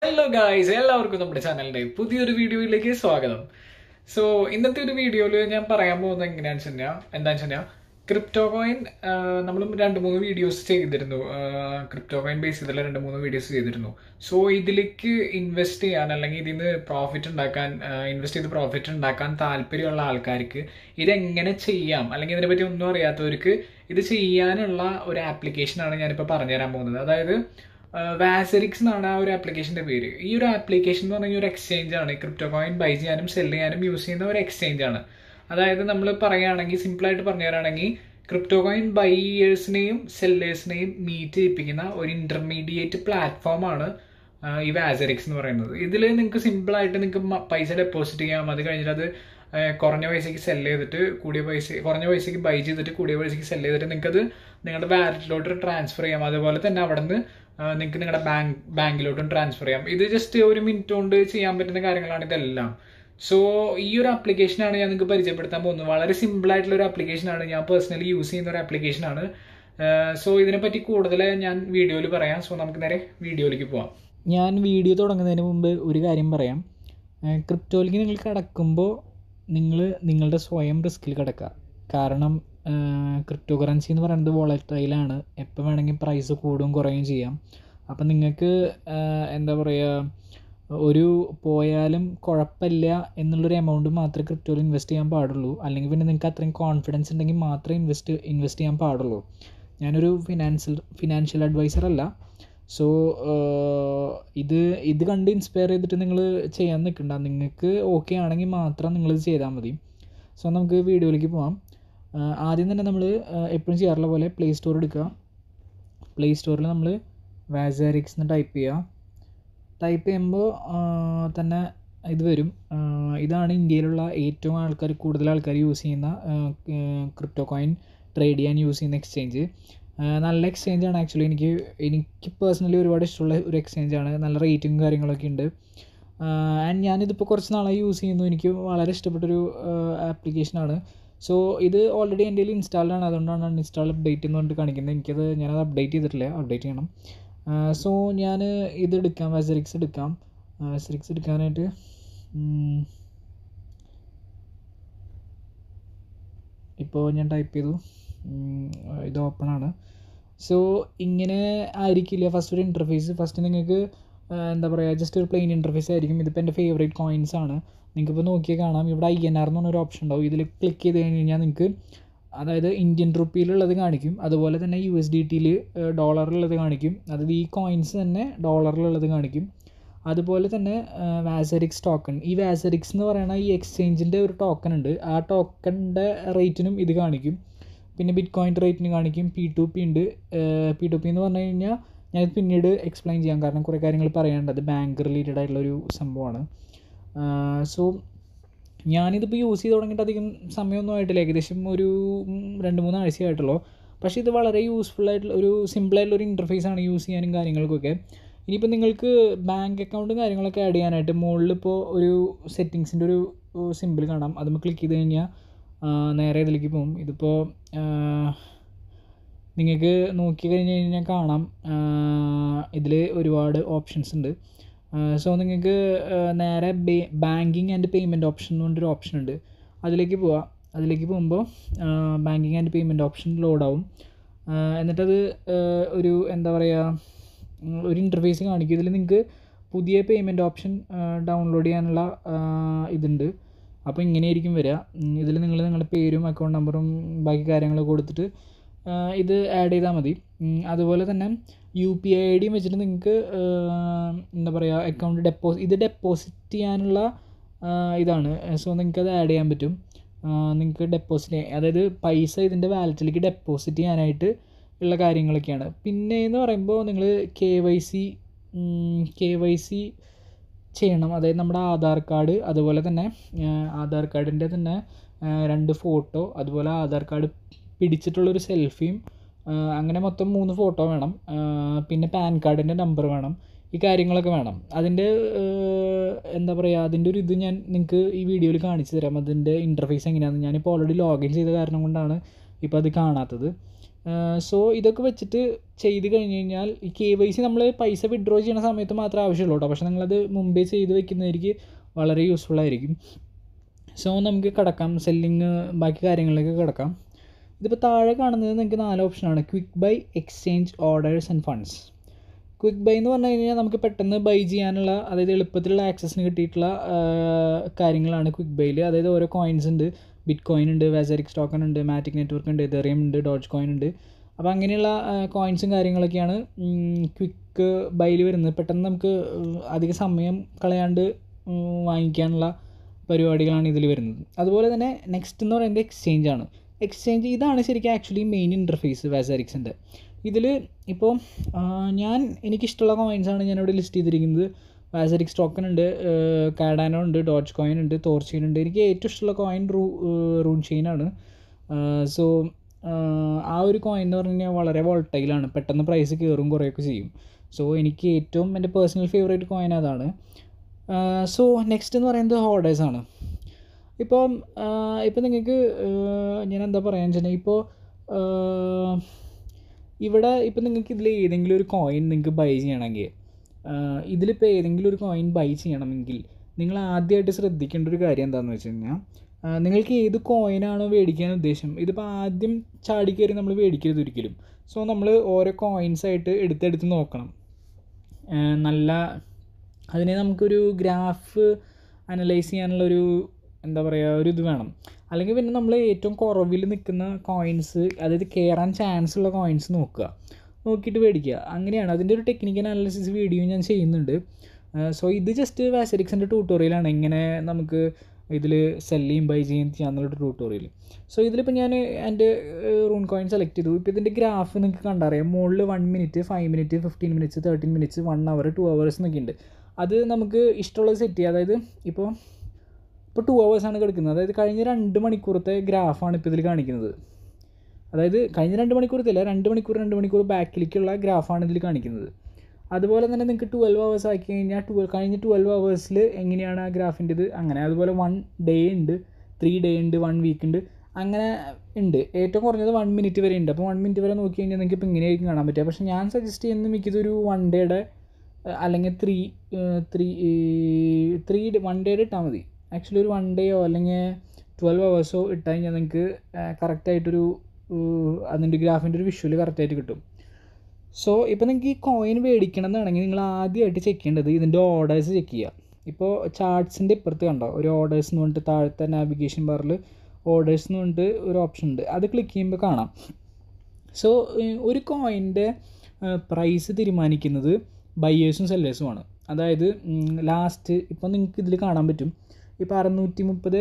hello guys എല്ലാവർക്കും നമ്മുടെ ചാനലിന്റെ പുതിയൊരു വീഡിയോയിലേക്ക് സ്വാഗതം സോ ഇന്നത്തെ ഒരു വീഡിയോയിൽ ഞാൻ പറയാൻ പോകുന്നത് എങ്ങനെയാണെന്ന് വെച്ച് കഴിഞ്ഞാൽ എന്താണെന്ന് വെച്ച് കഴിഞ്ഞാൽ ക്രിപ്റ്റോ കോയിൻ നമ്മൾ രണ്ട് മൂന്ന് വീഡിയോസ് ചെയ്തിരുന്നു ക്രിപ്റ്റോ കോയിൻ ബേസ് ചെയ്തുള്ള രണ്ട് മൂന്ന് വീഡിയോസ് ചെയ്തിരുന്നു സോ ഇതിലേക്ക് ഇൻവെസ്റ്റ് ചെയ്യാൻ അല്ലെങ്കിൽ ഇതിൽ നിന്ന് പ്രോഫിറ്റ് ഉണ്ടാക്കാൻ ഇൻവെസ്റ്റ് ചെയ്ത് പ്രോഫിറ്റ് ഉണ്ടാക്കാൻ താല്പര്യമുള്ള ആൾക്കാർക്ക് ഇതെങ്ങനെ ചെയ്യാം അല്ലെങ്കിൽ ഇതിനെപ്പറ്റി ഒന്നും അറിയാത്തവർക്ക് ഇത് ചെയ്യാനുള്ള ഒരു ആപ്ലിക്കേഷനാണ് ഞാനിപ്പോൾ പറഞ്ഞുതരാൻ പോകുന്നത് അതായത് വാസറിക്സ് എന്നാണ് ആ ഒരു ആപ്ലിക്കേഷന്റെ പേര് ഈ ഒരു ആപ്ലിക്കേഷൻ എന്ന് പറഞ്ഞാൽ ഒരു എക്സ്ചേഞ്ച് ആണ് ക്രിപ്റ്റോ കോയിൻ ബൈ ചെയ്യാനും സെല് ചെയ്യാനും യൂസ് ചെയ്യുന്ന ഒരു എക്സ്ചേഞ്ച് ആണ് അതായത് നമ്മൾ പറയുകയാണെങ്കിൽ സിമ്പിളായിട്ട് പറഞ്ഞു തരാണെങ്കിൽ ക്രിപ്റ്റോ കോയിൻ ബൈയേഴ്സിനെയും സെല്ലേഴ്സിനെയും മീറ്റ് ചെയ്യിപ്പിക്കുന്ന ഒരു ഇന്റർമീഡിയറ്റ് പ്ലാറ്റ്ഫോമാണ് ഈ വാസറിക്സ് എന്ന് പറയുന്നത് ഇതിൽ നിങ്ങൾക്ക് സിമ്പിളായിട്ട് നിങ്ങൾക്ക് പൈസ ഡെപ്പോസിറ്റ് ചെയ്യാം അത് കഴിഞ്ഞിട്ട് അത് കുറഞ്ഞ പൈസയ്ക്ക് സെല് ചെയ്തിട്ട് കൂടിയ പൈസ കുറഞ്ഞ പൈസയ്ക്ക് ബൈ ചെയ്തിട്ട് കൂടിയ പൈസയ്ക്ക് സെല് ചെയ്തിട്ട് നിങ്ങൾക്ക് അത് നിങ്ങളുടെ വാലറ്റിലോട്ട് ട്രാൻസ്ഫർ ചെയ്യാം അതുപോലെ തന്നെ അവിടെ നിന്ന് നിങ്ങൾക്ക് നിങ്ങളുടെ ബാങ്ക് ബാങ്കിലോട്ടും ട്രാൻസ്ഫർ ചെയ്യാം ഇത് ജസ്റ്റ് ഒരു മിനിറ്റ് കൊണ്ട് ചെയ്യാൻ പറ്റുന്ന കാര്യങ്ങളാണ് ഇതെല്ലാം സോ ഈ ഒരു ആപ്ലിക്കേഷനാണ് ഞാൻ നിങ്ങൾക്ക് പരിചയപ്പെടുത്താൻ പോകുന്നത് വളരെ സിമ്പിൾ ആയിട്ടുള്ള ഒരു ആപ്ലിക്കേഷനാണ് ഞാൻ പേഴ്സണലി യൂസ് ചെയ്യുന്ന ഒരു ആപ്ലിക്കേഷനാണ് സോ ഇതിനെപ്പറ്റി കൂടുതൽ ഞാൻ വീഡിയോയിൽ പറയാം സോ നമുക്ക് നേരെ വീഡിയോയിലേക്ക് പോവാം ഞാൻ വീഡിയോ തുടങ്ങുന്നതിന് മുമ്പ് ഒരു കാര്യം പറയാം ക്രിപ്റ്റോയിലേക്ക് നിങ്ങൾ കിടക്കുമ്പോൾ നിങ്ങൾ നിങ്ങളുടെ സ്വയം റിസ്കിൽ കിടക്കുക കാരണം ക്രിപ്റ്റോ കറൻസി എന്ന് പറയുന്നത് വോളറ്റൈലാണ് എപ്പോൾ വേണമെങ്കിൽ പ്രൈസ് കൂടുകയും കുറയുകയും ചെയ്യാം അപ്പം നിങ്ങൾക്ക് എന്താ പറയുക ഒരു പോയാലും കുഴപ്പമില്ല എന്നുള്ളൊരു എമൗണ്ട് മാത്രമേ ക്രിപ്റ്റോയിൽ ഇൻവെസ്റ്റ് ചെയ്യാൻ പാടുള്ളൂ അല്ലെങ്കിൽ പിന്നെ നിങ്ങൾക്ക് അത്രയും കോൺഫിഡൻസ് ഉണ്ടെങ്കിൽ മാത്രമേ ഇൻവെസ്റ്റ് ഇൻവെസ്റ്റ് ചെയ്യാൻ പാടുള്ളൂ ഞാനൊരു ഫിനാൻഷ്യൽ ഫിനാൻഷ്യൽ അഡ്വൈസർ അല്ല സോ ഇത് ഇത് കണ്ട് ഇൻസ്പയർ ചെയ്തിട്ട് നിങ്ങൾ ചെയ്യാൻ നിൽക്കണ്ട നിങ്ങൾക്ക് ഓക്കെ ആണെങ്കിൽ മാത്രം നിങ്ങളിത് ചെയ്താൽ മതി സോ നമുക്ക് വീഡിയോയിലേക്ക് പോകാം ആദ്യം തന്നെ നമ്മൾ എപ്പോഴും ചെയ്യാറുള്ള പോലെ പ്ലേ സ്റ്റോർ എടുക്കുക പ്ലേ സ്റ്റോറിൽ നമ്മൾ വാസാരിക്സ് എന്ന് ടൈപ്പ് ചെയ്യുക ടൈപ്പ് ചെയ്യുമ്പോൾ തന്നെ ഇത് വരും ഇതാണ് ഇന്ത്യയിലുള്ള ഏറ്റവും ആൾക്കാർ കൂടുതൽ ആൾക്കാർ യൂസ് ചെയ്യുന്ന ക്രിപ്റ്റോ കോയിൻ ട്രേഡ് ചെയ്യാൻ യൂസ് ചെയ്യുന്ന എക്സ്ചേഞ്ച് നല്ല എക്സ്ചേഞ്ച് ആണ് ആക്ച്വലി എനിക്ക് എനിക്ക് പേഴ്സണലി ഒരുപാട് ഇഷ്ടമുള്ള ഒരു എക്സ്ചേഞ്ച് ആണ് നല്ല റേറ്റിംഗ് കാര്യങ്ങളൊക്കെ ഉണ്ട് ആൻഡ് ഞാനിതിപ്പോൾ കുറച്ച് നാളായി യൂസ് ചെയ്യുന്നു എനിക്ക് വളരെ ഇഷ്ടപ്പെട്ടൊരു ആപ്ലിക്കേഷനാണ് സോ ഇത് ഓൾറെഡി എൻ്റെ കയ്യിൽ ഇൻസ്റ്റാൾഡ് ആണ് അതുകൊണ്ടാണ് അൺഇൻസ്റ്റാൾ അപ്ഡേറ്റ് എന്ന് പറഞ്ഞിട്ട് കാണിക്കുന്നത് എനിക്കത് ഞാനത് അപ്ഡേറ്റ് ചെയ്തിട്ടില്ല അപ്ഡേറ്റ് ചെയ്യണം സോ ഞാൻ ഇത് എടുക്കാം വെസറിക്സ് എടുക്കാം വെസറിക്സ് എടുക്കാനായിട്ട് ഇപ്പോൾ ഞാൻ ടൈപ്പ് ചെയ്തു ഇത് ഓപ്പൺ ആണ് സോ ഇങ്ങനെ ആയിരിക്കില്ല ഫസ്റ്റ് ഒരു ഇൻ്റർഫേസ് ഫസ്റ്റ് നിങ്ങൾക്ക് എന്താ പറയുക ജസ്റ്റ് ഒരു പ്ലെയിൻ ഇൻ്റർഫേസ് ആയിരിക്കും ഇതിപ്പോൾ എൻ്റെ ഫേവറേറ്റ് കോയിൻസ് ആണ് നിങ്ങൾക്കിപ്പോൾ നോക്കിയാൽ കാണാം ഇവിടെ ഐ എൻ ആർ എന്ന് പറഞ്ഞൊരു ഓപ്ഷൻ ഉണ്ടാവും ഇതിൽ ക്ലിക്ക് ചെയ്ത് കഴിഞ്ഞ് കഴിഞ്ഞാൽ നിങ്ങൾക്ക് അതായത് ഇന്ത്യൻ റുപ്പിയിലുള്ളത് കാണിക്കും അതുപോലെ തന്നെ യു എസ് ഡി ടിയിൽ ഡോളറിലുള്ളത് കാണിക്കും അതായത് ഈ കോയിൻസ് തന്നെ ഡോളറിലുള്ളത് കാണിക്കും അതുപോലെ തന്നെ വാസറിക്സ് ടോക്കൺ ഈ വാസറിക്സ് എന്ന് പറയുന്ന ഈ എക്സ്ചേഞ്ചിൻ്റെ ഒരു ടോക്കൺ ഉണ്ട് ആ ടോക്കണിൻ്റെ റേറ്റിനും ഇത് കാണിക്കും പിന്നെ ബിറ്റ് കോയിൻ റേറ്റിന് കാണിക്കും പി ടു പി ഉണ്ട് പി ടു പി എന്ന് പറഞ്ഞു കഴിഞ്ഞാൽ ഞാനിത് പിന്നീട് എക്സ്പ്ലെയിൻ ചെയ്യാം കാരണം കുറേ കാര്യങ്ങൾ പറയാനുണ്ട് ബാങ്ക് റിലേറ്റഡ് ആയിട്ടുള്ളൊരു സംഭവമാണ് സോ ഞാനിതിപ്പോൾ യൂസ് ചെയ്ത് തുടങ്ങിയിട്ട് അധികം സമയമൊന്നും ആയിട്ടില്ല ഏകദേശം ഒരു രണ്ട് മൂന്ന് ആഴ്ചയായിട്ടുള്ളൂ പക്ഷേ ഇത് വളരെ യൂസ്ഫുൾ ആയിട്ടുള്ള ഒരു സിമ്പിളായിട്ടുള്ള ഒരു ഇൻ്റർഫേസ് ആണ് യൂസ് ചെയ്യാനും കാര്യങ്ങൾക്കൊക്കെ ഇനിയിപ്പോൾ നിങ്ങൾക്ക് ബാങ്ക് അക്കൗണ്ടും കാര്യങ്ങളൊക്കെ ആഡ് ചെയ്യാനായിട്ട് മുകളിൽ ഇപ്പോൾ ഒരു സെറ്റിങ്സിൻ്റെ ഒരു സിമ്പിൾ കാണാം അതുമ്പോൾ ക്ലിക്ക് ചെയ്ത് കഴിഞ്ഞാൽ നേരെ ഇതിലേക്ക് പോകും ഇതിപ്പോൾ നിങ്ങൾക്ക് നോക്കി കഴിഞ്ഞ് കഴിഞ്ഞാൽ കാണാം ഇതിൽ ഒരുപാട് ഓപ്ഷൻസ് ഉണ്ട് സോ നിങ്ങൾക്ക് നേരെ ബാങ്കിങ് ആൻഡ് പേയ്മെൻറ്റ് ഓപ്ഷൻ എന്ന് പറഞ്ഞൊരു ഓപ്ഷൻ ഉണ്ട് അതിലേക്ക് പോവാം അതിലേക്ക് പോകുമ്പോൾ ബാങ്കിങ് ആൻഡ് പേയ്മെൻറ്റ് ഓപ്ഷൻ ലോഡാവും എന്നിട്ടത് ഒരു എന്താ പറയുക ഒരു ഇൻ്റർഫേസ് കാണിക്കും ഇതിൽ നിങ്ങൾക്ക് പുതിയ പേയ്മെൻറ്റ് ഓപ്ഷൻ ഡൗൺലോഡ് ചെയ്യാനുള്ള ഇതുണ്ട് അപ്പോൾ ഇങ്ങനെയായിരിക്കും വരിക ഇതിൽ നിങ്ങൾ നിങ്ങളുടെ പേരും അക്കൗണ്ട് നമ്പറും ബാക്കി കാര്യങ്ങളൊക്കെ കൊടുത്തിട്ട് ഇത് ആഡ് ചെയ്താൽ മതി അതുപോലെ തന്നെ യു പി ഐ ഐ ഡിയും വെച്ചിട്ട് നിങ്ങൾക്ക് എന്താ പറയുക അക്കൗണ്ട് ഡെപ്പോസിറ്റ് ഇത് ഡെപ്പോസിറ്റ് ചെയ്യാനുള്ള ഇതാണ് സോ നിങ്ങൾക്ക് അത് ആഡ് ചെയ്യാൻ പറ്റും നിങ്ങൾക്ക് ഡെപ്പോസിറ്റ് അതായത് പൈസ ഇതിൻ്റെ വാലറ്റിലേക്ക് ഡെപ്പോസിറ്റ് ചെയ്യാനായിട്ട് ഉള്ള കാര്യങ്ങളൊക്കെയാണ് പിന്നെ എന്ന് പറയുമ്പോൾ നിങ്ങൾ K Y C K Y C ചെയ്യണം അതായത് നമ്മുടെ ആധാർ കാർഡ് അതുപോലെ തന്നെ ആധാർ കാർഡിൻ്റെ തന്നെ രണ്ട് ഫോട്ടോ അതുപോലെ ആധാർ കാർഡ് പിടിച്ചിട്ടുള്ളൊരു സെൽഫിയും അങ്ങനെ മൊത്തം മൂന്ന് ഫോട്ടോ വേണം പിന്നെ പാൻ കാർഡിൻ്റെ നമ്പർ വേണം ഈ കാര്യങ്ങളൊക്കെ വേണം അതിൻ്റെ എന്താ പറയുക അതിൻ്റെ ഒരു ഇത് ഞാൻ നിങ്ങൾക്ക് ഈ വീഡിയോയിൽ കാണിച്ചു തരാം അതിൻ്റെ ഇൻ്റർഫേസ് എങ്ങനെയാണെന്ന് ഞാനിപ്പോൾ ഓൾറെഡി ലോഗിൻ ചെയ്ത കാരണം കൊണ്ടാണ് ഇപ്പോൾ അത് കാണാത്തത് സോ ഇതൊക്കെ വെച്ചിട്ട് ചെയ്ത് കഴിഞ്ഞ് കഴിഞ്ഞാൽ ഈ കെ വൈ സി നമ്മൾ പൈസ വിഡ്രോ ചെയ്യുന്ന സമയത്ത് മാത്രമേ ആവശ്യമുള്ളൂ കേട്ടോ പക്ഷേ നിങ്ങളത് മുമ്പേ ചെയ്ത് വെക്കുന്നതായിരിക്കും വളരെ യൂസ്ഫുൾ ആയിരിക്കും സോ നമുക്ക് കിടക്കാം സെല്ലിങ് ബാക്കി കാര്യങ്ങളിലേക്ക് കിടക്കാം ഇതിപ്പോൾ താഴെ കാണുന്നത് നിങ്ങൾക്ക് നാല് ഓപ്ഷനാണ് quick buy exchange orders and funds quick buy എന്ന് പറഞ്ഞു കഴിഞ്ഞാൽ നമുക്ക് പെട്ടെന്ന് ബൈ ചെയ്യാനുള്ള അതായത് എളുപ്പത്തിലുള്ള ആക്സസിന് കിട്ടിയിട്ടുള്ള ആ, കാര്യങ്ങളാണ് ക്വിക്ക് ബൈയിൽ അതായത് ഓരോ കോയിൻസ് ഉണ്ട് ബിറ്റ് കോയിൻ ഉണ്ട് വാസറിക് സ്റ്റോക്കൺ ഉണ്ട് മാറ്റിക് നെറ്റ്വർക്ക് ഉണ്ട് എതെറിയം ഉണ്ട് ഡോജ് കോയിൻ ഉണ്ട് അപ്പോൾ അങ്ങനെയുള്ള കോയിൻസും കാര്യങ്ങളൊക്കെയാണ് ക്വിക്ക് ബൈയിൽ വരുന്നത് പെട്ടെന്ന് നമുക്ക് ഉം, അധിക സമയം കളയാണ്ട് ഉം, വാങ്ങിക്കാനുള്ള പരിപാടികളാണ് ഇതിൽ വരുന്നത് അതുപോലെ തന്നെ നെക്സ്റ്റ് എന്ന് പറയുന്നത് എക്സ്ചേഞ്ച് ആണ് എക്സ്ചേഞ്ച് ഇതാണ് ശരിക്കും ആക്ച്വലി മെയിൻ ഇൻ്റർഫേസ് വാസാരിക്സിൻ്റെ ഇതിൽ ഇപ്പോൾ ഞാൻ എനിക്കിഷ്ടമുള്ള കോയിൻസ് ആണ് ഞാനിവിടെ ലിസ്റ്റ് ചെയ്തിരിക്കുന്നത് വാസറിക് സ്റ്റോക്കൺ ഉണ്ട് കാഡാനോ ഉണ്ട് ഡോജ് കോയിൻ ഉണ്ട് തോർച്ചെയിൻ ഉണ്ട് എനിക്ക് ഏറ്റവും ഇഷ്ടമുള്ള കോയിൻ റൂ റൂൺ ചെയിൻ ആണ് സോ ആ ഒരു കോയിൻ എന്ന് പറഞ്ഞു കഴിഞ്ഞാൽ വളരെ വോൾട്ടൈലാണ് പെട്ടെന്ന് പ്രൈസ് കയറും കുറേയൊക്കെ ചെയ്യും സോ എനിക്ക് ഏറ്റവും എൻ്റെ പേഴ്സണൽ ഫേവറേറ്റ് കോയിൻ അതാണ് സോ നെക്സ്റ്റ് എന്ന് പറയുന്നത് ഹോർഡേഴ്സ് ആണ് ഇപ്പം ഇപ്പം നിങ്ങൾക്ക് ഞാൻ എന്താ പറയാന്ന് വെച്ചിട്ടുണ്ടെങ്കിൽ ഇപ്പോൾ ഇവിടെ ഇപ്പം നിങ്ങൾക്ക് ഇതിൽ ഏതെങ്കിലും ഒരു കോയിൻ നിങ്ങൾക്ക് ബൈ ചെയ്യണമെങ്കിൽ ഇതിലിപ്പോൾ ഏതെങ്കിലും ഒരു കോയിൻ ബൈ ചെയ്യണമെങ്കിൽ നിങ്ങൾ ആദ്യമായിട്ട് ശ്രദ്ധിക്കേണ്ട ഒരു കാര്യം എന്താണെന്ന് വെച്ച് കഴിഞ്ഞാൽ ആ, നിങ്ങൾക്ക് ഏത് കോയിനാണോ മേടിക്കാൻ ഉദ്ദേശം ഇതിപ്പോൾ ആദ്യം ചാടിക്കയറി നമ്മൾ മേടിക്കരുത് ഒരിക്കലും സോ നമ്മൾ ഓരോ കോയിൻസ് ആയിട്ട് എടുത്തെടുത്ത് നോക്കണം ആ, നല്ല അതിനെ നമുക്കൊരു ഗ്രാഫ് അനലൈസ് ചെയ്യാനുള്ളൊരു എന്താ പറയുക ഒരു ഇത് വേണം അല്ലെങ്കിൽ പിന്നെ നമ്മൾ ഏറ്റവും കുറവിൽ നിൽക്കുന്ന കോയിൻസ് അതായത് കയറാൻ ചാൻസ് ഉള്ള കോയിൻസ് നോക്കുക നോക്കിയിട്ട് മേടിക്കുക അങ്ങനെയാണ് അതിൻ്റെ ഒരു ടെക്നിക്കൽ അനാലിസിസ് വീഡിയോ ഞാൻ ചെയ്യുന്നുണ്ട് സോ ഇത് ജസ്റ്റ് വാസരിക്സിൻ്റെ ട്യൂട്ടോറിയലാണ് എങ്ങനെ നമുക്ക് ഇതിൽ സെല്ലിയും ബൈ ചെയ്യും ചെയ്യാന്നുള്ള ട്യൂട്ടോറിയൽ സോ ഇതിലിപ്പോൾ ഞാൻ എൻ്റെ റൂൺ കോയിൻ സെലക്ട് ചെയ്തു ഇപ്പോൾ ഇതിൻ്റെ ഗ്രാഫ് നിങ്ങൾക്ക് കണ്ടറിയാം മുകളിൽ one minute five minute fifteen minutes thirteen minutes one hour two hours എന്നൊക്കെ ഉണ്ട് അത് നമുക്ക് ഇഷ്ടമുള്ളത് സെറ്റ് ചെയ്യുക അതായത് ഇപ്പോൾ ഇപ്പോൾ ടു ആണ് കിടക്കുന്നത് അതായത് കഴിഞ്ഞ രണ്ട് മണിക്കൂറത്തെ ഗ്രാഫാണ് ഇപ്പോൾ ഇതിൽ കാണിക്കുന്നത് അതായത് കഴിഞ്ഞ രണ്ട് മണിക്കൂറത്തില്ല രണ്ട് മണിക്കൂർ രണ്ട് മണിക്കൂർ ബാക്കിലേക്കുള്ള ഗ്രാഫാണ് ഇതിൽ കാണിക്കുന്നത് അതുപോലെ തന്നെ നിങ്ങൾക്ക് ട്വൽവ് അവേഴ്സ് ആക്കി കഴിഞ്ഞാൽ ട്വൽവ് കഴിഞ്ഞ ട്വൽവ് അവേഴ്സിൽ എങ്ങനെയാണ് ആ ഗ്രാഫിൻ്റെ ഇത് അങ്ങനെ അതുപോലെ വൺ ഡേ ഉണ്ട് ത്രീ ഡേ ഉണ്ട് വൺ വീക്ക് ഉണ്ട് അങ്ങനെ ഉണ്ട് ഏറ്റവും കുറഞ്ഞത് വൺ മിനിറ്റ് വരെ ഉണ്ട് അപ്പോൾ വൺ മിനിറ്റ് വരെ നോക്കി കഴിഞ്ഞാൽ നിങ്ങൾക്ക് ഇപ്പോൾ ഇങ്ങനെയായിരിക്കും കാണാൻ പറ്റുക പക്ഷേ ഞാൻ സജസ്റ്റ് ചെയ്യുന്നത് മിക്കതൊരു വൺ ഡേയുടെ അല്ലെങ്കിൽ ത്രീ ത്രീ ത്രീ വൺ ഡേയുടെ ഇട്ടാൽ മതി ആക്ച്വലി ഒരു വൺ ഡേയോ അല്ലെങ്കിൽ ട്വൽവ് അവേഴ്സോ ഇട്ട് കഴിഞ്ഞാൽ നിങ്ങൾക്ക് കറക്റ്റായിട്ടൊരു അതിൻ്റെ ഗ്രാഫിൻ്റെ ഒരു വിഷ്വൽ കറക്റ്റായിട്ട് കിട്ടും സോ ഇപ്പോൾ നിങ്ങൾക്ക് ഈ കോയിൻ മേടിക്കണം എന്നാണെങ്കിൽ നിങ്ങൾ ആദ്യമായിട്ട് ചെക്ക് ചെയ്യേണ്ടത് ഇതിൻ്റെ ഓർഡേഴ്സ് ചെക്ക് ചെയ്യുക ഇപ്പോൾ ചാർട്ട്സിൻ്റെ ഇപ്പുറത്ത് കണ്ടോ ഒരു ഓർഡേഴ്സ് എന്ന് പറഞ്ഞിട്ട് താഴത്തെ നാവിഗേഷൻ ബാറിൽ ഓർഡേഴ്സ് എന്ന് പറഞ്ഞിട്ട് ഒരു ഓപ്ഷൻ ഉണ്ട് അത് ക്ലിക്ക് ചെയ്യുമ്പോൾ കാണാം സോ ഒരു കോയിൻ്റെ പ്രൈസ് തീരുമാനിക്കുന്നത് ബയ്യേഴ്സും സെല്ലേഴ്സുമാണ് അതായത് ലാസ്റ്റ് ഇപ്പോൾ നിങ്ങൾക്ക് ഇതിൽ കാണാൻ പറ്റും ഇപ്പോൾ അറുന്നൂറ്റി മുപ്പത്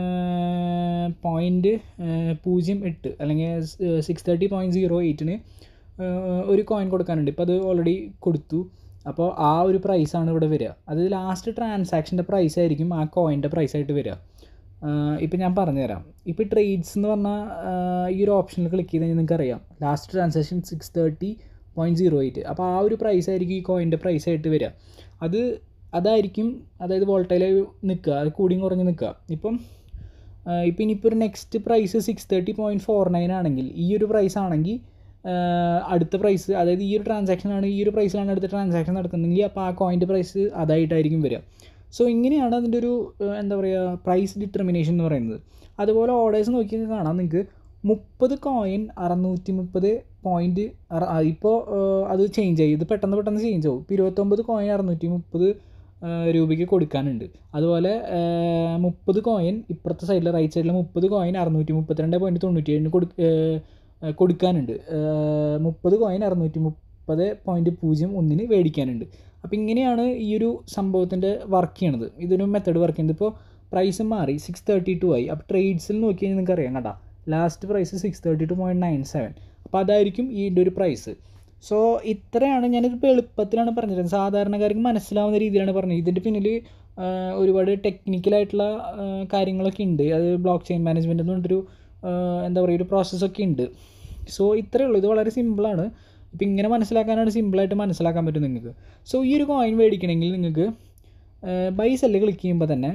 പോയിൻറ്റ് പൂജ്യം എട്ട് അല്ലെങ്കിൽ സിക്സ് തേർട്ടി പോയിൻറ്റ് സീറോ എയ്റ്റിന് ഒരു കോയിൻ കൊടുക്കാനുണ്ട് ഇപ്പോൾ അത് ഓൾറെഡി കൊടുത്തു അപ്പോൾ ആ ഒരു പ്രൈസാണ് ഇവിടെ വരിക അത് ലാസ്റ്റ് ട്രാൻസാക്ഷൻ്റെ പ്രൈസ് ആയിരിക്കും ആ കോയിൻ്റെ പ്രൈസായിട്ട് വരിക ഇപ്പം ഞാൻ പറഞ്ഞുതരാം ഇപ്പോൾ ട്രേഡ്സ് എന്ന് പറഞ്ഞാൽ ഈ ഒരു ഓപ്ഷനിൽ ക്ലിക്ക് ചെയ്ത് കഴിഞ്ഞാൽ നിങ്ങൾക്ക് അറിയാം last transaction six thirty point zero eight അപ്പോൾ ആ ഒരു പ്രൈസ് ആയിരിക്കും ഈ കോയിൻ്റെ പ്രൈസ് ആയിട്ട് വരിക അത് അതായിരിക്കും അതായത് വോൾട്ടൈലായി നിൽക്കുക അത് കൂടിയും കുറഞ്ഞ് നിൽക്കുക ഇപ്പം ഇപ്പം ഇനിയിപ്പോൾ ഒരു next price six thirty point four nine ആണെങ്കിൽ ഈ ഒരു പ്രൈസ് ആണെങ്കിൽ അടുത്ത പ്രൈസ് അതായത് ഈ ഒരു ട്രാൻസാക്ഷൻ ആണ് ഈ ഒരു പ്രൈസിലാണ് അടുത്ത ട്രാൻസാക്ഷൻ നടക്കുന്നതെങ്കിൽ അപ്പോൾ ആ കോയിൻ്റെ പ്രൈസ് അതായിട്ടായിരിക്കും വരിക സോ ഇങ്ങനെയാണ് അതിൻ്റെ ഒരു എന്താ പറയുക പ്രൈസ് ഡിറ്റർമിനേഷൻ എന്ന് പറയുന്നത് അതുപോലെ ഓർഡേഴ്സ് നോക്കി കാണാം നിങ്ങൾക്ക് മുപ്പത് കോയിൻ അറുന്നൂറ്റി മുപ്പത് പോയിൻറ്റ് ഇപ്പോൾ അത് ചേഞ്ച് ആയി ഇത് പെട്ടെന്ന് പെട്ടെന്ന് ചേഞ്ച് ആവും ഇപ്പോൾ ഇരുപത്തൊമ്പത് കോയിൻ അറുന്നൂറ്റി മുപ്പത് രൂപയ്ക്ക് കൊടുക്കാനുണ്ട് അതുപോലെ മുപ്പത് കോയിൻ ഇപ്പുറത്തെ സൈഡിൽ റൈറ്റ് സൈഡിൽ മുപ്പത് കോയിൻ അറുന്നൂറ്റി മുപ്പത്തിരണ്ട് പോയിൻറ്റ് തൊണ്ണൂറ്റി ഏഴിന് കൊടു കൊടുക്കാനുണ്ട് മുപ്പത് കോയിൻ അറുന്നൂറ്റി മുപ്പത് പോയിൻറ്റ് പൂജ്യം ഒന്നിന് മേടിക്കാനുണ്ട് അപ്പോൾ ഇങ്ങനെയാണ് ഈ ഒരു സംഭവത്തിൻ്റെ വർക്ക് ചെയ്യണത് ഇതിന് മെത്തേഡ് വർക്ക് ചെയ്യുന്നത് ഇപ്പോൾ പ്രൈസ് മാറി സിക്സ് തേർട്ടി ടു ആയി അപ്പോൾ ട്രേഡ്സിൽ നോക്കി കഴിഞ്ഞാൽ നിങ്ങൾക്ക് അറിയാം കേട്ടോ last price six thirty two point nine seven അപ്പോൾ അതായിരിക്കും ഇതിൻ്റെ ഒരു പ്രൈസ് സോ ഇത്രയാണ് ഞാനിതിപ്പോൾ എളുപ്പത്തിലാണ് പറഞ്ഞത് സാധാരണക്കാർക്ക് മനസ്സിലാവുന്ന രീതിയിലാണ് പറഞ്ഞത് ഇതിൻ്റെ പിന്നിൽ ഒരുപാട് ടെക്നിക്കലായിട്ടുള്ള കാര്യങ്ങളൊക്കെ ഉണ്ട് അത് ബ്ലോക്ക് ചെയിൻ മാനേജ്മെൻറ്റ് എന്ന് പറഞ്ഞിട്ടൊരു എന്താ പറയുക ഒരു പ്രോസസ്സൊക്കെ ഉണ്ട് സോ ഇത്രയേ ഉള്ളൂ ഇത് വളരെ സിമ്പിളാണ് ഇപ്പം ഇങ്ങനെ മനസ്സിലാക്കാനാണ് സിമ്പിളായിട്ട് മനസ്സിലാക്കാൻ പറ്റും നിങ്ങൾക്ക് സോ ഈ ഒരു കോയിൻ മേടിക്കണമെങ്കിൽ നിങ്ങൾക്ക് ബൈ സെല്ല് ക്ലിക്ക് ചെയ്യുമ്പോൾ തന്നെ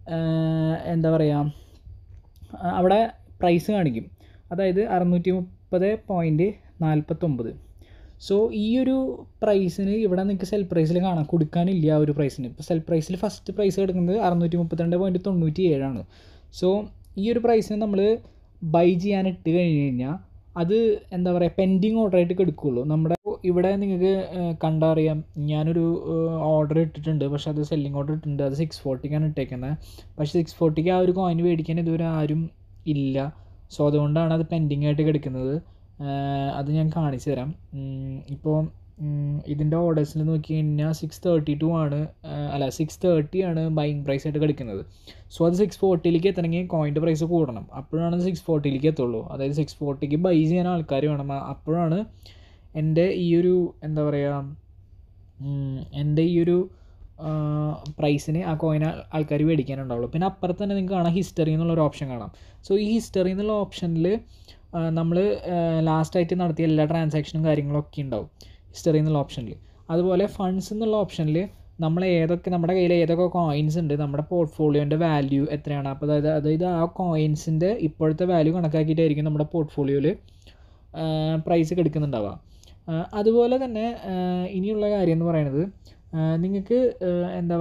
എന്താ പറയുക അവിടെ പ്രൈസ് കാണിക്കും അതായത് അറുന്നൂറ്റി മുപ്പത് പോയിൻറ്റ് നാൽപ്പത്തൊമ്പത് സോ ഈ ഒരു പ്രൈസിന് ഇവിടെ നിങ്ങൾക്ക് സെൽ പ്രൈസിൽ കാണാം കൊടുക്കാനില്ല ആ ഒരു പ്രൈസിന് ഇപ്പോൾ സെൽ പ്രൈസിൽ ഫസ്റ്റ് പ്രൈസ് കിടക്കുന്നത് അറുന്നൂറ്റി മുപ്പത്തിരണ്ട് പോയിൻറ്റ് തൊണ്ണൂറ്റി ഏഴാണ് സോ ഈ ഒരു പ്രൈസിന് നമ്മൾ ബൈ ചെയ്യാൻ ഇട്ട് കഴിഞ്ഞ് കഴിഞ്ഞാൽ അത് എന്താ പറയുക പെൻഡിങ് ഓർഡർ ആയിട്ട് എടുക്കുകയുള്ളൂ നമ്മുടെ ഇവിടെ നിങ്ങൾക്ക് കണ്ടറിയാം ഞാനൊരു ഓർഡർ ഇട്ടിട്ടുണ്ട് പക്ഷെ അത് സെല്ലിംഗ് ഓർഡർ ഇട്ടിട്ടുണ്ട് അത് സിക്സ് ഫോർട്ടിക്കാണ് ഇട്ടേക്കുന്നത് പക്ഷേ സിക്സ് ഫോർട്ടിക്ക് ആ ഒരു കോയിൻ മേടിക്കാൻ ഇതുവരെ ആരും ഇല്ല സോ അതുകൊണ്ടാണ് അത് പെൻഡിങ് ആയിട്ട് കിടക്കുന്നത് അത് ഞാൻ കാണിച്ചു തരാം ഇപ്പോൾ ഇതിൻ്റെ ഓർഡേഴ്സിൽ നോക്കി കഴിഞ്ഞാൽ സിക്സ് തേർട്ടി ടു ആണ് അല്ല സിക്സ് തേർട്ടി ആണ് ബൈങ് പ്രൈസ് ആയിട്ട് കിടക്കുന്നത് സോ അത് സിക്സ് ഫോർട്ടിയിലേക്ക് എത്തണമെങ്കിൽ കോയിൻ്റെ പ്രൈസ് കൂടണം അപ്പോഴാണ് സിക്സ് ഫോർട്ടിയിലേക്ക് എത്തുള്ളൂ അതായത് സിക്സ് ഫോർട്ടിക്ക് ബൈ ചെയ്യാൻ ആൾക്കാർ വേണം അപ്പോഴാണ് എൻ്റെ ഈ ഒരു എന്താ പറയുക എൻ്റെ ഈ ഒരു പ്രൈസിന് ആ കോയിൻ ആൾക്കാർ മേടിക്കാനുണ്ടാവുള്ളൂ പിന്നെ അപ്പുറത്ത് തന്നെ നിങ്ങൾക്ക് കാണാം ഹിസ്റ്ററി എന്നുള്ളൊരു ഓപ്ഷൻ കാണാം സോ ഈ ഹിസ്റ്ററി എന്നുള്ള ഓപ്ഷനിൽ നമ്മൾ ലാസ്റ്റായിട്ട് നടത്തിയ എല്ലാ ട്രാൻസാക്ഷനും കാര്യങ്ങളൊക്കെ ഉണ്ടാവും ഹിസ്റ്ററി എന്നുള്ള ഓപ്ഷനിൽ അതുപോലെ ഫണ്ട്സ് എന്നുള്ള ഓപ്ഷനിൽ നമ്മൾ ഏതൊക്കെ നമ്മുടെ കയ്യിൽ ഏതൊക്കെ കോയിൻസ് ഉണ്ട് നമ്മുടെ പോർട്ട്ഫോളിയോൻ്റെ വാല്യൂ എത്രയാണ് അപ്പോൾ അതായത് അതായത് ആ കോയിൻസിൻ്റെ ഇപ്പോഴത്തെ വാല്യൂ കണക്കാക്കിയിട്ടായിരിക്കും നമ്മുടെ പോർട്ട്ഫോളിയോയിൽ പ്രൈസ് എടുക്കുന്നുണ്ടാവുക അതുപോലെ തന്നെ ഇനിയുള്ള കാര്യം എന്ന് പറയുന്നത് നിങ്ങൾക്ക് എന്താ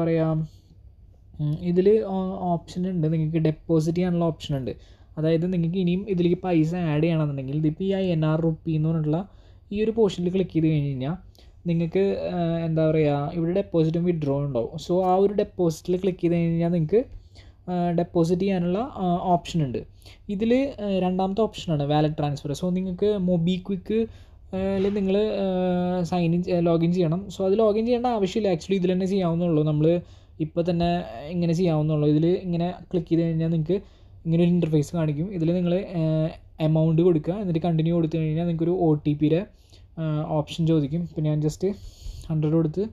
പറയുക ഇതിൽ ഓപ്ഷൻ ഉണ്ട് നിങ്ങൾക്ക് ഡെപ്പോസിറ്റ് ചെയ്യാനുള്ള ഓപ്ഷൻ ഉണ്ട് അതായത് നിങ്ങൾക്ക് ഇനിയും ഇതിലേക്ക് പൈസ ആഡ് ചെയ്യണമെന്നുണ്ടെങ്കിൽ ഇതിപ്പോൾ ഈ ഐ എൻ ആർ റുപ്പി എന്ന് പറഞ്ഞിട്ടുള്ള ഈ ഒരു പോർഷനിൽ ക്ലിക്ക് ചെയ്ത് കഴിഞ്ഞ് കഴിഞ്ഞാൽ നിങ്ങൾക്ക് എന്താ പറയുക ഇവിടെ ഡെപ്പോസിറ്റും വിഡ്രോ ഉണ്ടാവും സോ ആ ഒരു ഡെപ്പോസിറ്റിൽ ക്ലിക്ക് ചെയ്ത് കഴിഞ്ഞാൽ നിങ്ങൾക്ക് ഡെപ്പോസിറ്റ് ചെയ്യാനുള്ള ഓപ്ഷൻ ഉണ്ട് ഇതിൽ രണ്ടാമത്തെ ഓപ്ഷനാണ് വാലറ്റ് ട്രാൻസ്ഫർ സോ നിങ്ങൾക്ക് മൊബി ക്വിക്ക് നിങ്ങൾ സൈൻ ഇൻ ലോഗിൻ ചെയ്യണം സോ അത് ലോഗിൻ ചെയ്യേണ്ട ആവശ്യമില്ല ആക്ച്വലി ഇതിൽ തന്നെ ചെയ്യാവുന്നുള്ളൂ നമ്മൾ ഇപ്പോൾ തന്നെ ഇങ്ങനെ ചെയ്യാവുന്നുള്ളൂ ഇതിൽ ഇങ്ങനെ ക്ലിക്ക് ചെയ്ത് കഴിഞ്ഞാൽ നിങ്ങൾക്ക് ഇങ്ങനെ ഒരു ഇൻ്റർഫേസ് കാണിക്കും ഇതിൽ നിങ്ങൾ എമൗണ്ട് കൊടുക്കുക എന്നിട്ട് കണ്ടിന്യൂ കൊടുത്തു കഴിഞ്ഞാൽ നിങ്ങൾക്കൊരു ഒ ടി പിയുടെ ഓപ്ഷൻ ചോദിക്കും ഇപ്പോൾ ഞാൻ ജസ്റ്റ് ഹൺഡ്രഡ് കൊടുത്ത്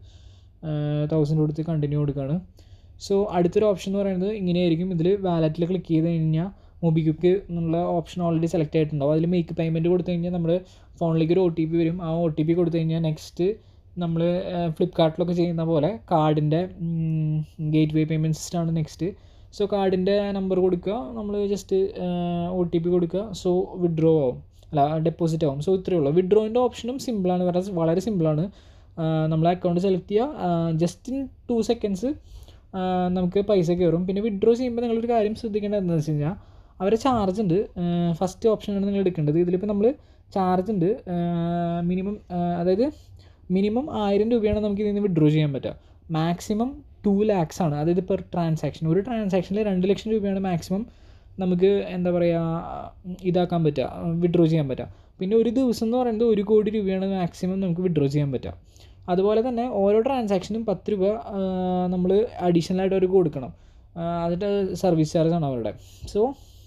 തൗസൻഡ് കൊടുത്ത് കണ്ടിന്യൂ കൊടുക്കുകയാണ് സോ അടുത്തൊരു ഓപ്ഷൻ എന്ന് പറയുന്നത് ഇങ്ങനെയായിരിക്കും ഇതിൽ വാലറ്റിൽ ക്ലിക്ക് ചെയ്ത് കഴിഞ്ഞാൽ മൊബിക്വിക്ക് എന്നുള്ള ഓപ്ഷൻ ഓൾറെഡി സെലക്ട് ആയിട്ടുണ്ടാവും അതിൽ മേക്ക് പേയ്മെൻറ്റ് കൊടുത്തു കഴിഞ്ഞാൽ നമ്മുടെ ഫോണിലേക്ക് ഒരു ഒ ടി പി വരും ആ ഒ ടി പി കൊടുത്തു കഴിഞ്ഞാൽ നെക്സ്റ്റ് നമ്മൾ ഫ്ലിപ്കാർട്ടിലൊക്കെ ചെയ്യുന്ന പോലെ കാർഡിൻ്റെ ഗേറ്റ് വേ പേയ്മെൻറ്റ് സിസ്റ്റമാണ് നെക്സ്റ്റ് സോ കാർഡിൻ്റെ നമ്പർ കൊടുക്കുക നമ്മൾ ജസ്റ്റ് ഒ ടി പി കൊടുക്കുക സോ വിഡ്രോ ആവും അല്ല ഡെപ്പോസിറ്റ് ആവും സോ ഇത്രയേ ഉള്ളൂ വിഡ്രോയിൻ്റെ ഓപ്ഷനും സിമ്പിളാണ് വളരെ വളരെ സിമ്പിളാണ് നമ്മൾ അക്കൗണ്ട് സെലക്ട് ചെയ്യുക ജസ്റ്റ് ഇൻ ടു സെക്കൻഡ്സ് നമുക്ക് പൈസ കയറും പിന്നെ വിഡ്രോ ചെയ്യുമ്പോൾ നിങ്ങളൊരു കാര്യം ശ്രദ്ധിക്കേണ്ടത് എന്താണെന്ന് വെച്ച് കഴിഞ്ഞാൽ അവരെ ചാർജ് ഉണ്ട് ഫസ്റ്റ് ഓപ്ഷനാണ് നിങ്ങൾ എടുക്കേണ്ടത് ഇതിലിപ്പോൾ നമ്മൾ ചാർജ് ഉണ്ട് മിനിമം അതായത് മിനിമം ആയിരം രൂപയാണ് നമുക്ക് ഇതിൽ നിന്ന് വിഡ്രോ ചെയ്യാൻ പറ്റുക മാക്സിമം ടു ലാക്സ് ആണ് അതായത് പെർ ട്രാൻസാക്ഷൻ ഒരു ട്രാൻസാക്ഷനിൽ രണ്ട് ലക്ഷം രൂപയാണ് മാക്സിമം നമുക്ക് എന്താ പറയുക ഇതാക്കാൻ പറ്റുക വിഡ്രോ ചെയ്യാൻ പറ്റുക പിന്നെ ഒരു ദിവസം എന്ന് പറയുന്നത് ഒരു കോടി രൂപയാണ് മാക്സിമം നമുക്ക് വിഡ്രോ ചെയ്യാൻ പറ്റുക അതുപോലെ തന്നെ ഓരോ ട്രാൻസാക്ഷനും പത്ത് രൂപ നമ്മൾ അഡീഷണൽ ആയിട്ട് അവർക്ക് കൊടുക്കണം അതിൻ്റെ സർവീസ് ചാർജ് ആണ് അവരുടെ സോ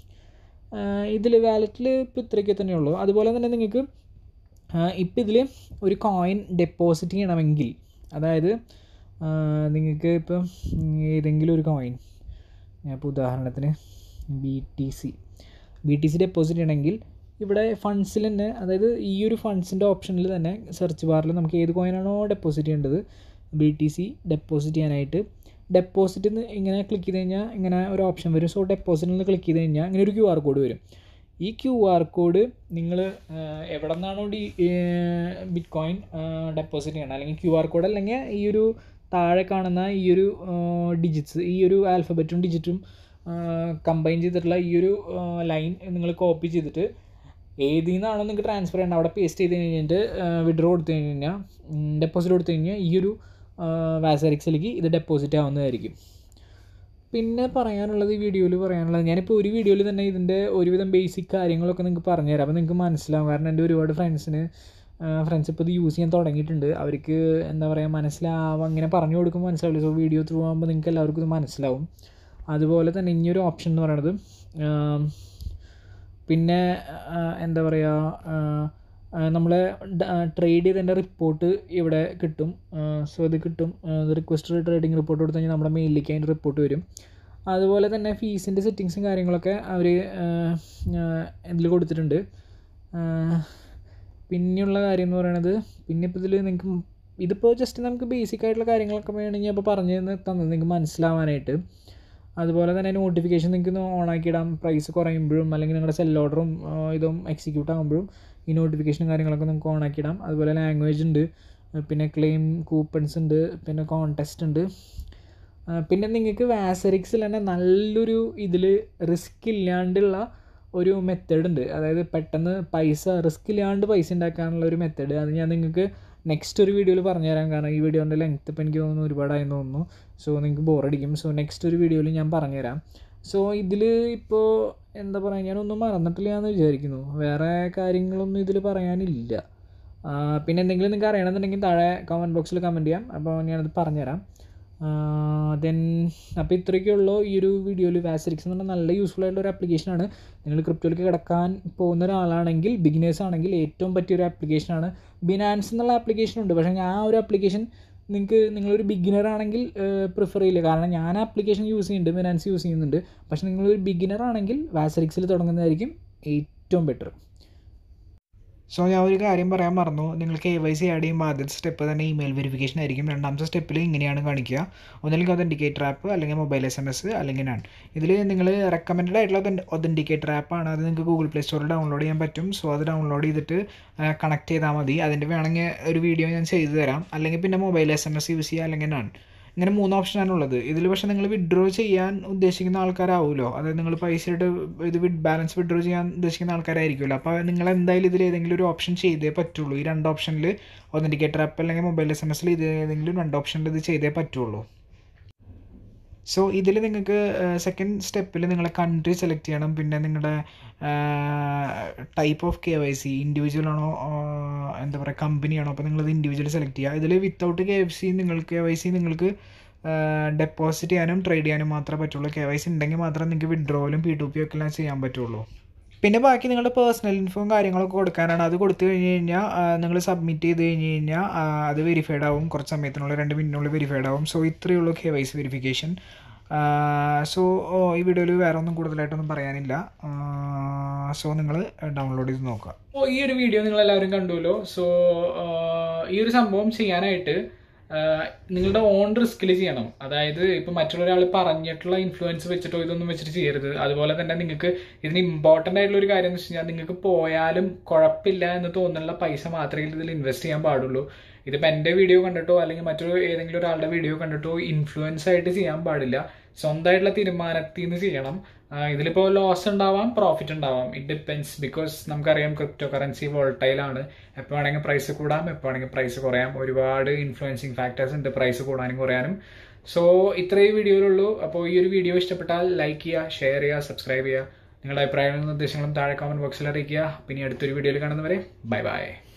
ഇതിൽ വാലറ്റിൽ ഇപ്പോൾ ഇത്രയൊക്കെ തന്നെ ഉള്ളൂ അതുപോലെ തന്നെ നിങ്ങൾക്ക് ഇപ്പം ഇതിൽ ഒരു കോയിൻ ഡെപ്പോസിറ്റ് ചെയ്യണമെങ്കിൽ അതായത് നിങ്ങൾക്ക് ഇപ്പം ഏതെങ്കിലും ഒരു കോയിൻ ഞാൻ ഇപ്പോൾ ഉദാഹരണത്തിന് B T C B T C deposit ചെയ്യണമെങ്കിൽ ഇവിടെ ഫണ്ട്സിൽ തന്നെ അതായത് ഈ ഒരു ഫണ്ട്സിൻ്റെ ഓപ്ഷനിൽ തന്നെ സെർച്ച് ബാറിൽ നമുക്ക് ഏത് കോയിനാണോ ഡെപ്പോസിറ്റ് ചെയ്യേണ്ടത് ബി ടി സി ഡെപ്പോസിറ്റ് ചെയ്യാനായിട്ട് ഡെപ്പോസിറ്റ് ഇങ്ങനെ ക്ലിക്ക് ചെയ്ത് കഴിഞ്ഞാൽ ഇങ്ങനെ ഒരു ഓപ്ഷൻ വരും സോ ഡെപ്പോസിറ്റിൽ നിന്ന് ക്ലിക്ക് ചെയ്ത് കഴിഞ്ഞാൽ ഇങ്ങനെ ഒരു ക്യു ആർ കോഡ് വരും ഈ ക്യു ആർ കോഡ് നിങ്ങൾ എവിടെ നിന്നാണോ ഡി ബിറ്റ് കോയിൻ ഡെപ്പോസിറ്റ് ചെയ്യണം അല്ലെങ്കിൽ ക്യു ആർ കോഡ് അല്ലെങ്കിൽ ഈ ഒരു താഴെ കാണുന്ന ഈ ഒരു ഡിജിറ്റ്സ് ഈ ഒരു ആൽഫബറ്റും ഡിജിറ്റും കമ്പൈൻ ചെയ്തിട്ടുള്ള ഈ ഒരു ലൈൻ നിങ്ങൾ കോപ്പി ചെയ്തിട്ട് ഏതിൽ നിന്നാണോ നിങ്ങൾക്ക് ട്രാൻസ്ഫർ ചെയ്യേണ്ടത് അവിടെ പേസ്റ്റ് ചെയ്ത് കഴിഞ്ഞിട്ട് വിഡ്രോ കൊടുത്തു കഴിഞ്ഞാൽ ഡെപ്പോസിറ്റ് കൊടുത്തു കഴിഞ്ഞാൽ ഈ ഒരു വാസറിക്സിലേക്ക് ഇത് ഡെപ്പോസിറ്റ് ആവുന്നതായിരിക്കും പിന്നെ പറയാനുള്ളത് ഈ വീഡിയോയിൽ പറയാനുള്ളത് ഞാനിപ്പോൾ ഒരു വീഡിയോയിൽ തന്നെ ഇതിൻ്റെ ഒരുവിധം ബേസിക് കാര്യങ്ങളൊക്കെ നിങ്ങൾക്ക് പറഞ്ഞുതരാം അപ്പോൾ നിങ്ങൾക്ക് മനസ്സിലാവും കാരണം എൻ്റെ ഒരുപാട് ഫ്രണ്ട്സിന് ഫ്രണ്ട്സ് ഇപ്പോൾ ഇത് യൂസ് ചെയ്യാൻ തുടങ്ങിയിട്ടുണ്ട് അവർക്ക് എന്താ പറയുക മനസ്സിലാവും അങ്ങനെ പറഞ്ഞു കൊടുക്കുമ്പോൾ മനസ്സിലാവില്ല സോ വീഡിയോ ത്രൂ ആകുമ്പോൾ നിങ്ങൾക്ക് എല്ലാവർക്കും ഇത് മനസ്സിലാവും അതുപോലെ തന്നെ ഇനിയൊരു ഓപ്ഷൻ എന്ന് പറയുന്നത് പിന്നെ എന്താ പറയുക നമ്മൾ ട്രേഡ് ചെയ്തതിൻ്റെ റിപ്പോർട്ട് ഇവിടെ കിട്ടും സോ ഇത് കിട്ടും റിക്വസ്റ്റ് ട്രേഡിംഗ് റിപ്പോർട്ട് കൊടുത്തു കഴിഞ്ഞാൽ നമ്മുടെ മെയിലിലേക്ക് അതിൻ്റെ റിപ്പോർട്ട് വരും അതുപോലെ തന്നെ ഫീസിൻ്റെ സെറ്റിങ്സും കാര്യങ്ങളൊക്കെ അവർ ഇതിൽ കൊടുത്തിട്ടുണ്ട് പിന്നെയുള്ള കാര്യം എന്ന് പറയുന്നത് പിന്നെ ഇപ്പോൾ ഇതിൽ നിങ്ങൾക്ക് ഇതിപ്പോൾ ജസ്റ്റ് നമുക്ക് ബേസിക് ആയിട്ടുള്ള കാര്യങ്ങളൊക്കെ വേണമെങ്കിൽ അപ്പോൾ പറഞ്ഞു തന്നത് നിങ്ങൾക്ക് മനസ്സിലാവാനായിട്ട് അതുപോലെ തന്നെ നോട്ടിഫിക്കേഷൻ നിങ്ങൾക്ക് ഓൺ ആക്കി ഇടാം പ്രൈസ് കുറയുമ്പോഴും അല്ലെങ്കിൽ നിങ്ങളുടെ സെൽ ഓർഡറും ഇതും എക്സിക്യൂട്ട് ആകുമ്പോഴും ഈ നോട്ടിഫിക്കേഷൻ കാര്യങ്ങളൊക്കെ നമുക്ക് ഓൺ ആക്കിയിടാം അതുപോലെ ലാംഗ്വേജ് ഉണ്ട് പിന്നെ ക്ലെയിം കൂപ്പൺസ് ഉണ്ട് പിന്നെ കോൺടെസ്റ്റ് ഉണ്ട് ആ, പിന്നെ നിങ്ങൾക്ക് വാസറിക്സിൽ തന്നെ നല്ലൊരു ഇതിൽ റിസ്ക് ഇല്ലാണ്ടുള്ള ഒരു മെത്തേഡ് ഉണ്ട് അതായത് പെട്ടെന്ന് പൈസ റിസ്ക് ഇല്ലാണ്ട് പൈസ ഉണ്ടാക്കാനുള്ള ഒരു മെത്തേഡ് അത് ഞാൻ നിങ്ങൾക്ക് നെക്സ്റ്റ് ഒരു വീഡിയോയിൽ പറഞ്ഞുതരാം കാരണം ഈ വീഡിയോൻ്റെ ലെങ്ത് ഇപ്പോൾ എനിക്ക് തോന്നുന്നു ഒരുപാടായെന്ന് തോന്നുന്നു സോ നിങ്ങൾക്ക് ബോറടിക്കും സോ നെക്സ്റ്റ് ഒരു വീഡിയോയിൽ ഞാൻ പറഞ്ഞുതരാം സോ ഇതിൽ ഇപ്പോൾ എന്താ പറയുക ഞാനൊന്നും മറന്നിട്ടില്ല എന്ന് വിചാരിക്കുന്നു വേറെ കാര്യങ്ങളൊന്നും ഇതിൽ പറയാനില്ല ആ, പിന്നെ എന്തെങ്കിലും നിങ്ങൾക്ക് അറിയണമെന്നുണ്ടെങ്കിൽ താഴെ കമൻറ്റ് ബോക്സിൽ കമൻറ്റ് ചെയ്യാം അപ്പോൾ ഞാനത് പറഞ്ഞുതരാം ദെൻ അപ്പോൾ ഇത്രയൊക്കെ ഉള്ളൂ ഈ ഒരു വീഡിയോയിൽ വാസരിക്സ് എന്ന് പറഞ്ഞാൽ നല്ല യൂസ്ഫുൾ ആയിട്ടുള്ള ഒരു ആപ്ലിക്കേഷനാണ് നിങ്ങൾ ക്രിപ്റ്റോയിലേക്ക് കിടക്കാൻ പോകുന്ന ഒരാളാണെങ്കിൽ ബിഗിനേഴ്സ് ആണെങ്കിൽ ഏറ്റവും പറ്റിയ ഒരു ആപ്ലിക്കേഷനാണ് ബിനാൻസ് എന്നുള്ള ആപ്ലിക്കേഷൻ ഉണ്ട് പക്ഷേ ഞാൻ ആ ഒരു ആപ്ലിക്കേഷൻ നിങ്ങൾക്ക് നിങ്ങളൊരു ബിഗിനർ ആണെങ്കിൽ പ്രിഫർ ചെയ്യില്ല കാരണം ഞാൻ ആപ്ലിക്കേഷൻ യൂസ് ചെയ്യുന്നുണ്ട് ബിനാൻസ് യൂസ് ചെയ്യുന്നുണ്ട് പക്ഷേ നിങ്ങളൊരു ബിഗിനർ ആണെങ്കിൽ വാസരിക്സിൽ തുടങ്ങുന്നതായിരിക്കും ഏറ്റവും ബെറ്റർ സോ ഞാൻ ഒരു കാര്യം പറയാൻ മറന്നു നിങ്ങൾ കെ വൈ സി ആഡ് ചെയ്യുമ്പോൾ ആദ്യത്തെ സ്റ്റെപ്പ് തന്നെ ഇമെയിൽ വെരിഫിക്കേഷൻ ആയിരിക്കും രണ്ടാമത്തെ സ്റ്റെപ്പിൽ ഇങ്ങനെയാണ് കാണിക്കുക ഒന്നില്ലെങ്കിൽ ഒതൻറ്റിക്കേറ്റർ ആപ്പ് അല്ലെങ്കിൽ മൊബൈൽ എസ് എം എസ് അല്ലെങ്കിൽ ഞാൻ ഇതിൽ നിങ്ങൾ റെക്കമെൻഡ് ആയിട്ടുള്ള ഒതൻറ്റിക്കേറ്റർ ആപ്പാണ് അത് നിങ്ങൾക്ക് ഗൂഗിൾ പ്ലേ സ്റ്റോറിൽ ഡൗൺലോഡ് ചെയ്യാൻ പറ്റും സോ അത് ഡൗൺലോഡ് ചെയ്തിട്ട് കണക്ട് ചെയ്താൽ മതി അതിൻ്റെ വേണമെങ്കിൽ ഒരു വീഡിയോ ഞാൻ ചെയ്തു തരാം അല്ലെങ്കിൽ പിന്നെ mobile S M S use ചെയ്യുക അല്ലെങ്കിൽ ഞാൻ ഇങ്ങനെ മൂന്ന് ഓപ്ഷനാണ് ഉള്ളത് ഇതിൽ പക്ഷേ നിങ്ങൾ വിഡ്രോ ചെയ്യാൻ ഉദ്ദേശിക്കുന്ന ആൾക്കാരാവുമല്ലോ അതായത് നിങ്ങൾ പൈസയുടെ ഇത് വിഡ് ബാലൻസ് വിഡ്രോ ചെയ്യാൻ ഉദ്ദേശിക്കുന്ന ആൾക്കാരായിരിക്കുമല്ലോ അപ്പോൾ നിങ്ങൾ എന്തായാലും ഇതിൽ ഏതെങ്കിലും ഒരു ഓപ്ഷൻ ചെയ്തേ പറ്റുള്ളൂ ഈ രണ്ട് ഓപ്ഷനിൽ ഒന്നിൻഡിക്കേറ്റർ ആപ്പ് അല്ലെങ്കിൽ മൊബൈൽ എസ് എം എസിൽ ഇത് ഏതെങ്കിലും രണ്ട് ഓപ്ഷനിൽ ഇത് ചെയ്തേ പറ്റുള്ളൂ സോ ഇതിൽ നിങ്ങൾക്ക് സെക്കൻഡ് സ്റ്റെപ്പിൽ നിങ്ങളെ കൺട്രി സെലക്ട് ചെയ്യണം പിന്നെ നിങ്ങളുടെ type of K Y C individual ആണോ ആ, എന്താ പറയുക കമ്പനിയാണോ അപ്പോൾ നിങ്ങളത് ഇൻഡിവിജ്വൽ സെലക്ട് ചെയ്യുക ഇതിൽ വിത്തൗട്ട് കെ എഫ് സി നിങ്ങൾക്ക് കെ വൈ സി നിങ്ങൾക്ക് ഡെപ്പോസിറ്റ് ചെയ്യാനും ട്രേഡ് ചെയ്യാനും മാത്രമേ പറ്റുള്ളൂ കെ വൈ സി ഉണ്ടെങ്കിൽ മാത്രമേ നിങ്ങൾക്ക് വിഡ്രോവലും പി ടു പി ഒക്കെ എല്ലാം ചെയ്യാൻ പറ്റുള്ളൂ പിന്നെ ബാക്കി നിങ്ങളുടെ പേഴ്സണൽ ഇൻഫോം കാര്യങ്ങളൊക്കെ കൊടുക്കാനാണ് അത് കൊടുത്തു കഴിഞ്ഞ് കഴിഞ്ഞാൽ നിങ്ങൾ സബ്മിറ്റ് ചെയ്ത് കഴിഞ്ഞ് കഴിഞ്ഞാൽ ആ, അത് വെരിഫൈഡ് ആവും കുറച്ച് സമയത്തിനുള്ളിൽ രണ്ട് മിനിറ്റിനുള്ളിൽ വെരിഫൈഡ് ആവും സോ ഇത്രയേ ഉള്ളൂ K Y C verification so ഈ വീഡിയോയിൽ വേറെ ഒന്നും കൂടുതലായിട്ടൊന്നും പറയാനില്ല സോ നിങ്ങൾ ഡൗൺലോഡ് ചെയ്ത് നോക്കുക അപ്പോൾ ഈ ഒരു വീഡിയോ നിങ്ങൾ എല്ലാവരും കണ്ടുവല്ലോ സോ ഈ ഒരു സംഭവം ചെയ്യാനായിട്ട് ആഹ് നിങ്ങളുടെ ഓൺ റിസ്കിൽ ചെയ്യണം അതായത് ഇപ്പം മറ്റുള്ളൊരാൾ പറഞ്ഞിട്ടുള്ള ഇൻഫ്ലുവൻസ് വെച്ചിട്ടോ ഇതൊന്നും വെച്ചിട്ട് ചെയ്യരുത് അതുപോലെ തന്നെ നിങ്ങൾക്ക് ഇതിന് ഇമ്പോർട്ടൻ്റ് ആയിട്ടുള്ള ഒരു കാര്യം എന്ന് വെച്ച് കഴിഞ്ഞാൽ നിങ്ങൾക്ക് പോയാലും കുഴപ്പമില്ല എന്ന് തോന്നുന്ന പൈസ മാത്രമേ ഇതിൽ ഇൻവെസ്റ്റ് ചെയ്യാൻ പാടുള്ളൂ ഇതിപ്പോൾ എൻ്റെ വീഡിയോ കണ്ടിട്ടോ അല്ലെങ്കിൽ മറ്റൊരു ഏതെങ്കിലും ഒരാളുടെ വീഡിയോ കണ്ടിട്ടോ ഇൻഫ്ലുവൻസ് ആയിട്ട് ചെയ്യാൻ പാടില്ല സ്വന്തമായിട്ടുള്ള തീരുമാനത്തിൽ നിന്ന് ചെയ്യണം ആഹ് ഇതിലിപ്പോൾ ലോസ് ഉണ്ടാവാം പ്രോഫിറ്റ് ഉണ്ടാവാം ഇറ്റ് ഡിപ്പെൻസ് ബിക്കോസ് നമുക്കറിയാം ക്രിപ്റ്റോ കറൻസി വോൾട്ടൈലാണ് എപ്പോൾ വേണമെങ്കിൽ പ്രൈസ് കൂടാം എപ്പോൾ വേണമെങ്കിൽ പ്രൈസ് കുറയാം ഒരുപാട് ഇൻഫ്ലുവൻസിങ് ഫാക്ടേഴ്സ് ഉണ്ട് പ്രൈസ് കൂടാനും കുറയാനും സോ ഇത്രയും വീഡിയോയിലുള്ളൂ അപ്പോൾ ഈ ഒരു വീഡിയോ ഇഷ്ടപ്പെട്ടാൽ ലൈക്ക് ചെയ്യുക ഷെയർ ചെയ്യുക സബ്സ്ക്രൈബ് ചെയ്യുക നിങ്ങളുടെ അഭിപ്രായങ്ങളും നിർദ്ദേശങ്ങളും താഴെ കമന്റ് ബോക്സിൽ അറിയിക്കുക പിന്നെ അടുത്തൊരു വീഡിയോയിൽ കാണുന്നവരെ ബൈ ബൈ